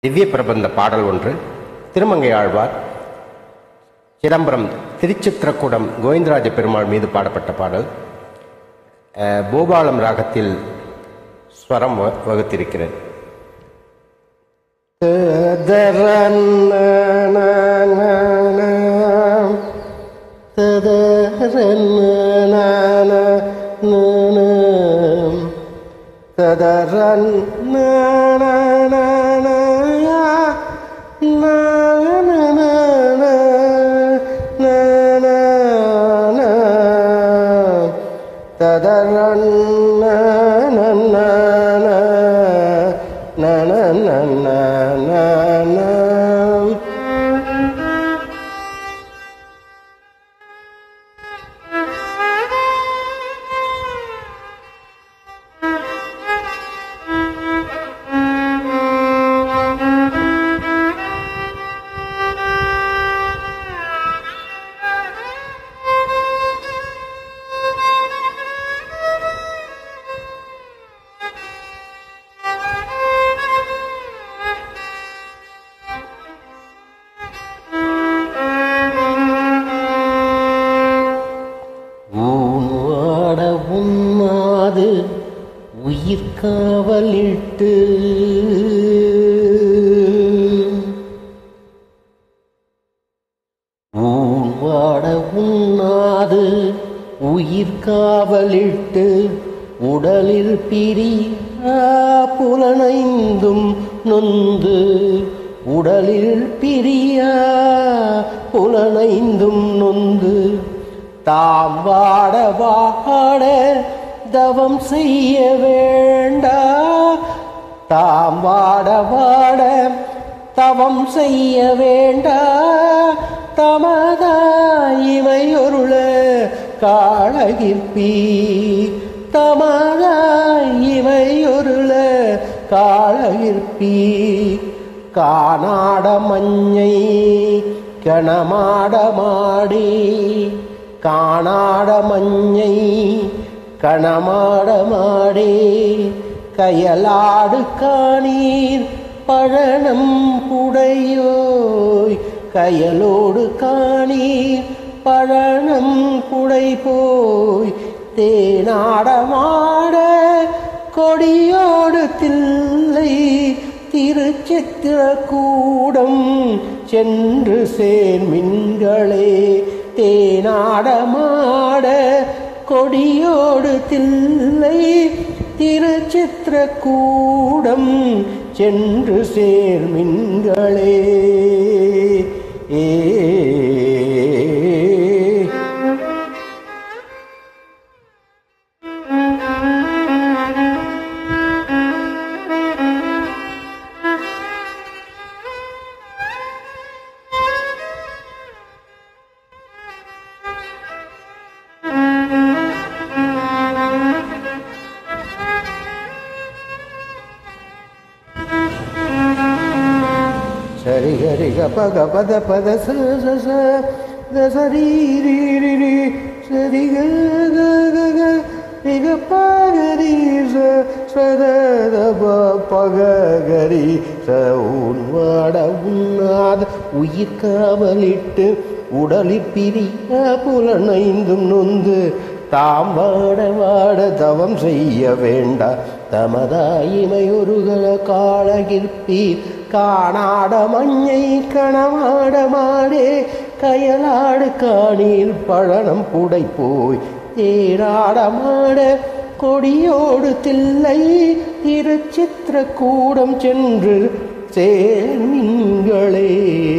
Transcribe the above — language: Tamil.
திவ்ய பிரபந்த பாடல் ஒன்று திருமங்கை ஆழ்வார் சிதம்பரம் திருச்சித்திரக்கூடம் கோவிந்தராஜ பெருமாள் மீது பாடப்பட்ட பாடல் அஹ், பூபாலம் ராகத்தில் ஸ்வரம் வ- வகுத்திருக்கிறது ஊன் வாட உண்ணாது உயிர் காவலிட்டு ஊன் வாட உண்ணாது உயிர் காவலிட்டு உடலில் பிரிய புலனைந்தும் நொந்து உடலில் பிரிய புலனைந்தும் நொந்து தாம் வாட வாட தவம் செய்ய வேண்டா தாம் வாட வாட தவம் செய்ய வேண்டா தமதாயிமையொருள காழகிற்பி தமதாயிமையொருள காழகிற்பி காணாட மஞ்சை கணமாட மாடி காணாட மஞ்சை கணமாட மாடி கயலாடு காணீர் பழனம் புடையோய் கயலோடு காணீர் பழனம் புடை போய் தேனாடமாட கொடியோடு தில்லை திருச்சித்திர கூடம் சென்று சேர்மின்களே தேனாடமாட கொடியோடு தில்லை திருச்சித்திர கூடம் சென்று சேர்மின்களே ஏ சரி ஹரி க பக பத பத ச ச ச த சரி ரி ரி ரி சரி க க க க ரி க ப க ரி ச ச த த ப ப க க ரி ச உன் வாட உண்ணாத உயிர் காவலிட்டு உடலில் பிரிய புலனைந்தும் நொந்து தாம் வாட வாட தவம் செய்ய வேண்டா தமதாயிமையொருகள காழகிற்பீர் காணாட மஞ்சை கணமாட மாடே கயலாடு காணீர் பழனம் புடை போய் தேராட மாட கொடியோடு தில்லை திருச்சித்திர கூடம் சென்று சேர்மின்களே